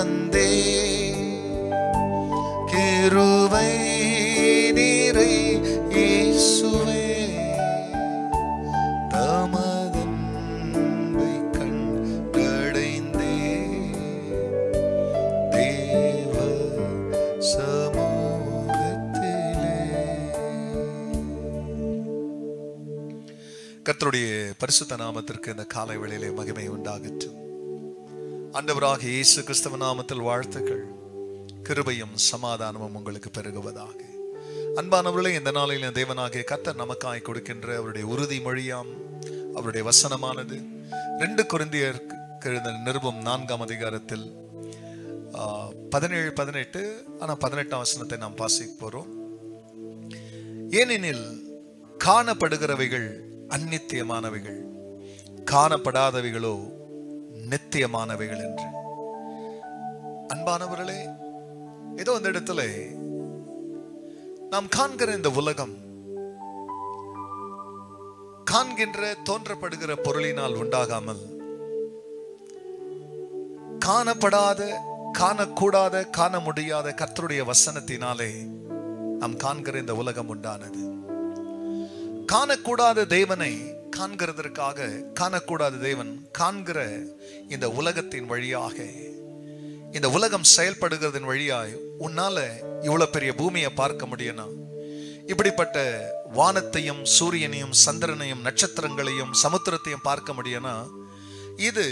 வந்தே கிருபை நீரை இயேசுவே தமதன்பை கண்டடைந்தே தேவ சமூகத்திலே கர்த்தருடைய பரிசுத்த நாமத்திற்கு இந்த காலை வேளையிலே மகிமை உண்டாகட்டும் ஆண்டவராக இயேசு கிறிஸ்தவ நாமத்தில் வாழ்த்துக்கள் கிருபையும் சமாதானமும் உங்களுக்கு பெருகுவதாக அன்பானவர்களே இந்த நாளில் தேவனாகிய கர்த்தர் நமக்காய் கொடுக்கின்ற அவருடைய உறுதிமொழியாம் அவருடைய வசனமானது ரெண்டு குருந்தியர் எழுந்த நிருபம் நான்காம் அதிகாரத்தில் ஆ, பதினேழு பதினெட்டு ஆனா பதினெட்டாம் வசனத்தை நாம் வாசிக்க போறோம் ஏனெனில் காணப்படுகிறவைகள் அந்நித்தியமானவைகள் காணப்படாதவைகளோ நித்தியமானவைகள் என்று அன்பானவர்களே ஏதோ அந்த இடத்துல நாம் காண்கிற இந்த உலகம் காண்கின்ற தோன்றப்படுகிற பொருளினால் உண்டாகாமல் காணப்படாத காணக்கூடாத காண முடியாத கர்த்தருடைய வசனத்தினாலே நாம் காண்கிற இந்த உலகம் உண்டானது காணக்கூடாத தேவனை காண்கிறதற்காக காணக்கூடாத தேவன் காண்கிற இந்த உலகத்தின் வழியாக இந்த உலகம் செயல்படுகிறதன் வழியாய் உன்னால இவ்வளவு பெரிய பூமியை பார்க்க முடியும்னா இப்படிப்பட்ட வானத்தையும் சூரியனையும் சந்திரனையும் நட்சத்திரங்களையும் சமுத்திரத்தையும் பார்க்க முடியும்னா இது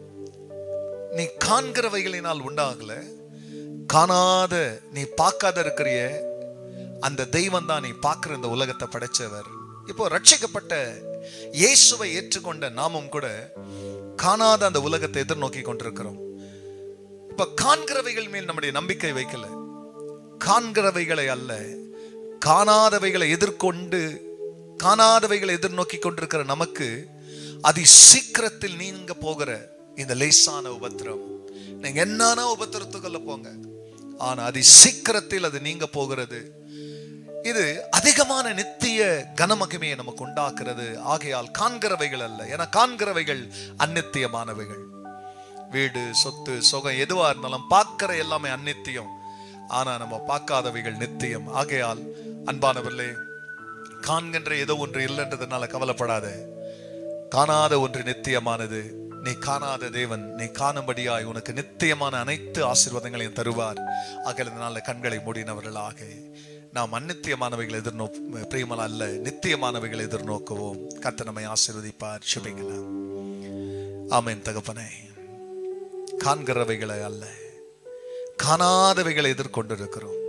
நீ காண்கிறவைகளினால் உண்டாகல காணாத நீ பார்க்காத இருக்கிறிய அந்த தெய்வம் தான் நீ பார்க்கிற இந்த உலகத்தை படைச்சவர் இப்போ ரட்சிக்கப்பட்ட இயேசுவை ஏற்றுக்கொண்ட நாமும் கூட காணாத அந்த உலகத்தை எதிர்நோக்கி கொண்டிருக்கிறோம் இப்ப காண்கிறவைகள் மேல் நம்முடைய நம்பிக்கை வைக்கல காண்கிறவைகளை அல்ல காணாதவைகளை எதிர்கொண்டு காணாதவைகளை எதிர்நோக்கி கொண்டிருக்கிற நமக்கு அதி சீக்கிரத்தில் நீங்க போகிற இந்த லேசான உபத்திரம் நீங்க என்னன்னா உபத்திரத்துக்குள்ள போங்க ஆனா அதி சீக்கிரத்தில் அது நீங்க போகிறது இது அதிகமான நித்திய கனமகிமையை நமக்கு உண்டாக்குறது ஆகையால் காண்கிறவைகள் அல்ல ஏன்னா காண்கிறவைகள் அந்நித்தியமானவைகள் வீடு சொத்து சுகம் எதுவா இருந்தாலும் பார்க்கிற எல்லாமே அந்நித்தியம் ஆனா நம்ம பார்க்காதவைகள் நித்தியம் ஆகையால் அன்பானவர்களே காண்கின்ற ஏதோ ஒன்று இல்லைன்றதுனால கவலைப்படாத காணாத ஒன்று நித்தியமானது நீ காணாத தேவன் நீ காணும்படியாய் உனக்கு நித்தியமான அனைத்து ஆசீர்வாதங்களையும் தருவார் அகலனால கண்களை மூடினவர்களாக நாம் அந்நித்தியமானவைகளை எதிர்நோக்கு பிரியமல அல்ல நித்தியமானவைகளை எதிர்நோக்குவோம் கத்த நம்மை ஆசீர்வதிப்பார் சுபிக்கலாம் ஆமென் தகப்பனே காண்கிறவைகளை அல்ல காணாதவைகளை எதிர்கொண்டிருக்கிறோம்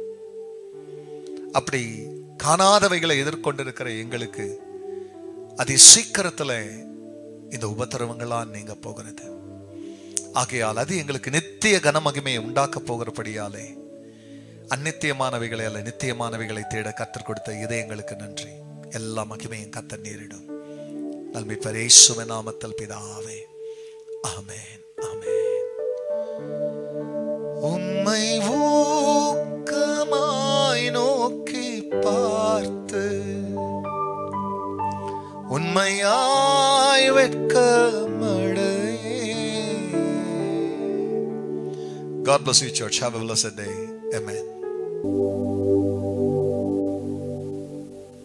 அப்படி காணாதவைகளை எதிர்கொண்டிருக்கிற எங்களுக்கு அதி சீக்கிரத்துல இந்த உபத்திரவங்களாம் நீங்க போகிறது ஆகையால் அது எங்களுக்கு நித்திய கனமகிமையை உண்டாக்க போகிறபடியாலே அந்நித்தியமானவைகளை அல்ல நித்தியமானவைகளை தேட கத்தர் கொடுத்த இதயங்களுக்கு நன்றி எல்லா மகிமையும் கத்தர் நேரிடும் நல்மை பரேசுவ நாமத்தில் பிதாவே ஆமென் ஆமென் உம்மை ஊக்கமாய் நோக்கி பார்த்து உண்மையாய் வெட்கமடையே God bless you, church. Have a blessed day. Amen.